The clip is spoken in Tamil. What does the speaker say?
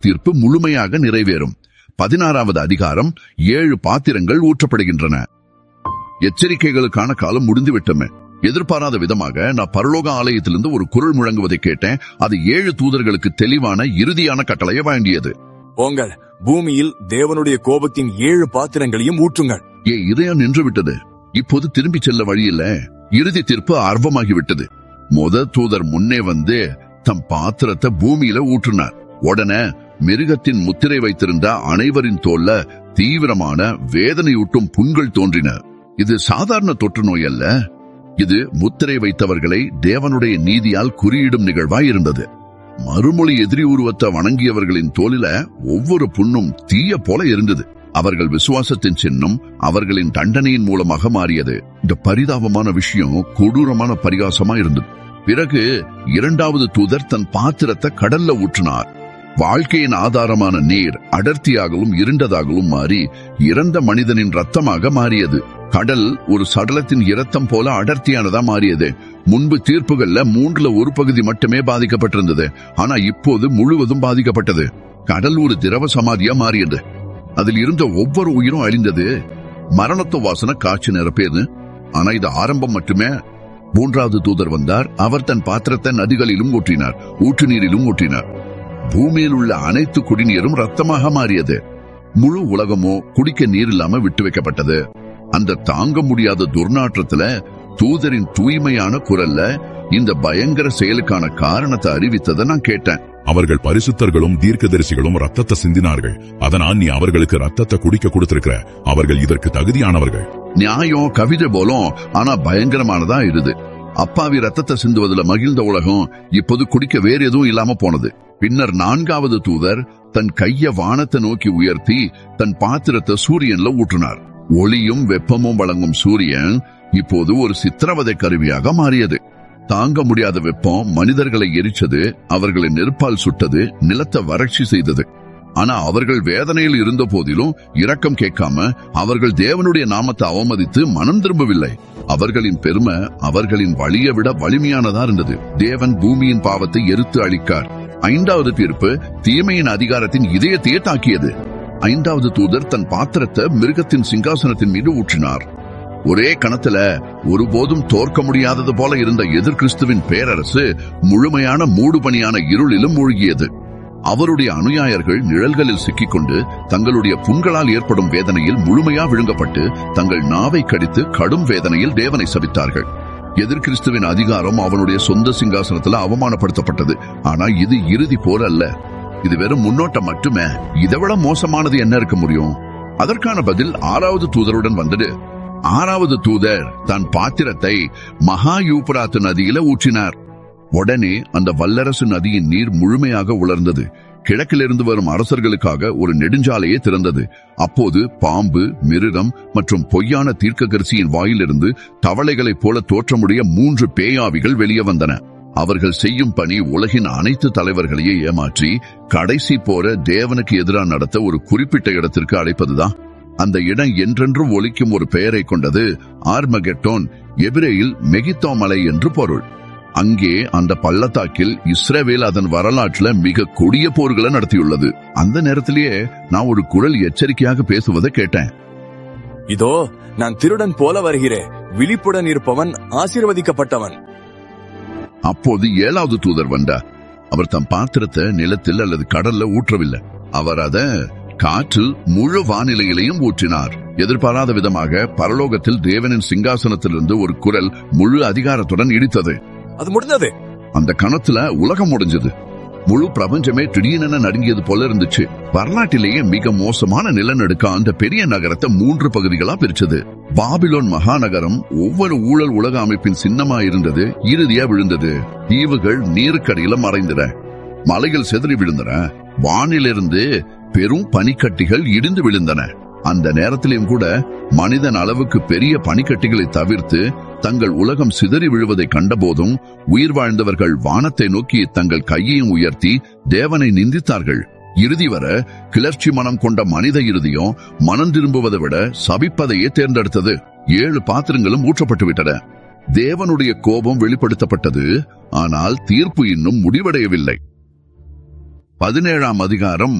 தீர்ப்பு முழுமையாக நிறைவேறும் பதினாறாவது அதிகாரம் ஏழு பாத்திரங்கள் ஊற்றப்படுகின்றன எச்சரிக்கைகளுக்கான காலம் முடிந்து விட்டமே எதிர்பாராத விதமாக நான் பரலோக ஆலயத்திலிருந்து ஒரு குரல் முழங்குவதை கேட்டேன் அது ஏழு தூதர்களுக்கு தெளிவான இறுதியான கட்டளையை வழங்கியது போங்கள் பூமியில் தேவனுடைய கோபத்தின் ஏழு பாத்திரங்களையும் ஊற்றுங்கள் ஏ இதயம் நின்று விட்டது இப்போது திரும்பி செல்ல வழியில்ல இறுதி தீர்ப்பு ஆர்வமாகிவிட்டது முத தூதர் முன்னே வந்து தம் பாத்திரத்தை பூமியில ஊற்றினார் உடனே மிருகத்தின் முத்திரை வைத்திருந்த அனைவரின் தோல்ல தீவிரமான வேதனையூட்டும் புண்கள் தோன்றின இது சாதாரண தொற்று நோய் அல்ல இது முத்திரை வைத்தவர்களை தேவனுடைய நீதியால் குறியிடும் நிகழ்வாய் இருந்தது மறுமொழி எதிரி உருவத்தை வணங்கியவர்களின் தோலில ஒவ்வொரு புண்ணும் தீய போல இருந்தது அவர்கள் விசுவாசத்தின் சின்னம் அவர்களின் தண்டனையின் மூலமாக மாறியது இந்த பரிதாபமான விஷயம் கொடூரமான பரிகாசமா இருந்தது பிறகு இரண்டாவது தூதர் தன் பாத்திரத்தை கடல்ல ஊற்றினார் வாழ்க்கையின் ஆதாரமான நீர் அடர்த்தியாகவும் இருண்டதாகவும் மாறி இறந்த மனிதனின் ரத்தமாக மாறியது கடல் ஒரு சடலத்தின் இரத்தம் போல அடர்த்தியானதா மாறியது முன்பு தீர்ப்புகள்ல மூன்றுல ஒரு பகுதி மட்டுமே பாதிக்கப்பட்டிருந்தது ஆனா இப்போது முழுவதும் பாதிக்கப்பட்டது கடல் ஒரு திரவ சமாதியா மாறியது அதில் இருந்த ஒவ்வொரு உயிரும் அழிந்தது மரணத்து வாசனை காய்ச்சி நிரப்பியது ஆனா இது ஆரம்பம் மட்டுமே மூன்றாவது தூதர் வந்தார் அவர் தன் பாத்திரத்தை நதிகளிலும் ஊற்றினார் ஊற்று நீரிலும் ஊற்றினார் பூமியில் உள்ள அனைத்து குடிநீரும் ரத்தமாக மாறியது முழு உலகமோ குடிக்க நீர் இல்லாம விட்டு வைக்கப்பட்டது அந்த தாங்க முடியாத துர்நாற்றத்துல தூதரின் தூய்மையான குரல்ல இந்த பயங்கர செயலுக்கான காரணத்தை அறிவித்ததை நான் கேட்டேன் அவர்கள் பரிசுத்தர்களும் தீர்க்கதரிசிகளும் ரத்தத்தை சிந்தினார்கள் அதனால் நீ அவர்களுக்கு ரத்தத்தை குடிக்க கொடுத்திருக்கிற அவர்கள் இதற்கு தகுதியானவர்கள் நியாயம் கவிதை போலும் ஆனா பயங்கரமானதா இருது அப்பாவி ரத்தத்தை சிந்துவதுல மகிழ்ந்த உலகம் இப்போது குடிக்க வேற எதுவும் இல்லாம போனது பின்னர் நான்காவது தூதர் தன் கைய வானத்தை நோக்கி உயர்த்தி தன் பாத்திரத்தை சூரியன்ல ஊற்றினார் ஒளியும் வெப்பமும் வழங்கும் சூரியன் இப்போது ஒரு சித்திரவதை கருவியாக மாறியது தாங்க முடியாத வெப்பம் மனிதர்களை எரிச்சது அவர்களை நெருப்பால் சுட்டது நிலத்தை வறட்சி செய்தது ஆனா அவர்கள் வேதனையில் இருந்த போதிலும் இரக்கம் கேட்காம அவர்கள் தேவனுடைய நாமத்தை அவமதித்து மனம் திரும்பவில்லை அவர்களின் பெருமை அவர்களின் வழியை விட வலிமையானதா இருந்தது தேவன் பூமியின் பாவத்தை எரித்து அழிக்கார் ஐந்தாவது தீர்ப்பு தீமையின் அதிகாரத்தின் இதயத்தையே தாக்கியது ஐந்தாவது தூதர் தன் பாத்திரத்தை மிருகத்தின் சிங்காசனத்தின் மீது ஊற்றினார் ஒரே கணத்துல ஒருபோதும் தோற்க முடியாதது போல இருந்த எதிர் கிறிஸ்துவின் பேரரசு முழுமையான மூடுபனியான இருளிலும் மூழ்கியது அவருடைய அனுயாயர்கள் நிழல்களில் சிக்கிக்கொண்டு தங்களுடைய புண்களால் ஏற்படும் வேதனையில் முழுமையா விழுங்கப்பட்டு தங்கள் நாவை கடித்து கடும் வேதனையில் தேவனை சபித்தார்கள் எதிர் கிறிஸ்துவின் அதிகாரம் அவனுடைய சொந்த சிங்காசனத்துல அவமானப்படுத்தப்பட்டது ஆனா இது இறுதி போர் அல்ல இது வெறும் முன்னோட்டம் மட்டுமே இதைவிட மோசமானது என்ன இருக்க முடியும் அதற்கான பதில் ஆறாவது தூதருடன் வந்தது ஆறாவது தூதர் தன் பாத்திரத்தை மகா யூப்ராத்து நதியில ஊற்றினார் உடனே அந்த வல்லரசு நதியின் நீர் முழுமையாக உலர்ந்தது கிழக்கிலிருந்து வரும் அரசர்களுக்காக ஒரு நெடுஞ்சாலையே திறந்தது அப்போது பாம்பு மிருகம் மற்றும் பொய்யான தீர்க்கதரிசியின் வாயிலிருந்து தவளைகளைப் போல தோற்றமுடைய மூன்று பேயாவிகள் வெளியே வந்தன அவர்கள் செய்யும் பணி உலகின் அனைத்து தலைவர்களையே ஏமாற்றி கடைசி போற தேவனுக்கு எதிராக நடத்த ஒரு குறிப்பிட்ட இடத்திற்கு அழைப்பதுதான் அந்த இடம் என்றென்றும் ஒலிக்கும் ஒரு பெயரை கொண்டது ஆர்மகெட்டோன் எபிரேயில் மெகித்தோ மலை என்று பொருள் அங்கே அந்த பள்ளத்தாக்கில் இஸ்ரேவேல் அதன் வரலாற்றுல மிக கொடிய போர்களை நடத்தியுள்ளது அந்த நேரத்திலேயே நான் ஒரு குரல் எச்சரிக்கையாக பேசுவதை கேட்டேன் இதோ நான் திருடன் போல வருகிறேன் விழிப்புடன் இருப்பவன் ஆசீர்வதிக்கப்பட்டவன் அப்போது ஏழாவது தூதர் வந்தார் அவர் தம் பாத்திரத்தை நிலத்தில் அல்லது கடல்ல ஊற்றவில்லை அவர் அத காற்றில் முழு வானிலையிலையும் ஊற்றினார் எதிர்பாராத விதமாக பரலோகத்தில் தேவனின் சிங்காசனத்திலிருந்து ஒரு குரல் முழு அதிகாரத்துடன் இடித்தது அது முடிந்தது அந்த கணத்துல உலகம் முடிஞ்சது முழு பிரபஞ்சமே திடீரென நடுங்கியது போல இருந்துச்சு வரலாற்றிலேயே மிக மோசமான நிலநடுக்க அந்த பெரிய நகரத்தை மூன்று பகுதிகளா பிரிச்சது பாபிலோன் மகாநகரம் ஒவ்வொரு ஊழல் உலக அமைப்பின் சின்னமா இருந்தது இறுதியா விழுந்தது தீவுகள் நீருக்கடியில மறைந்தன மலைகள் செதறி விழுந்தன வானிலிருந்து பெரும் பனிக்கட்டிகள் இடிந்து விழுந்தன அந்த நேரத்திலும் கூட மனிதன் அளவுக்கு பெரிய பனிக்கட்டிகளை தவிர்த்து தங்கள் உலகம் சிதறி விழுவதை கண்டபோதும் உயிர் வாழ்ந்தவர்கள் வானத்தை நோக்கி தங்கள் கையையும் உயர்த்தி தேவனை நிந்தித்தார்கள் இறுதி வர கிளர்ச்சி மனம் கொண்ட மனித இறுதியும் மனம் திரும்புவதை விட சபிப்பதையே தேர்ந்தெடுத்தது ஏழு பாத்திரங்களும் ஊற்றப்பட்டு விட்டன தேவனுடைய கோபம் வெளிப்படுத்தப்பட்டது ஆனால் தீர்ப்பு இன்னும் முடிவடையவில்லை பதினேழாம் அதிகாரம்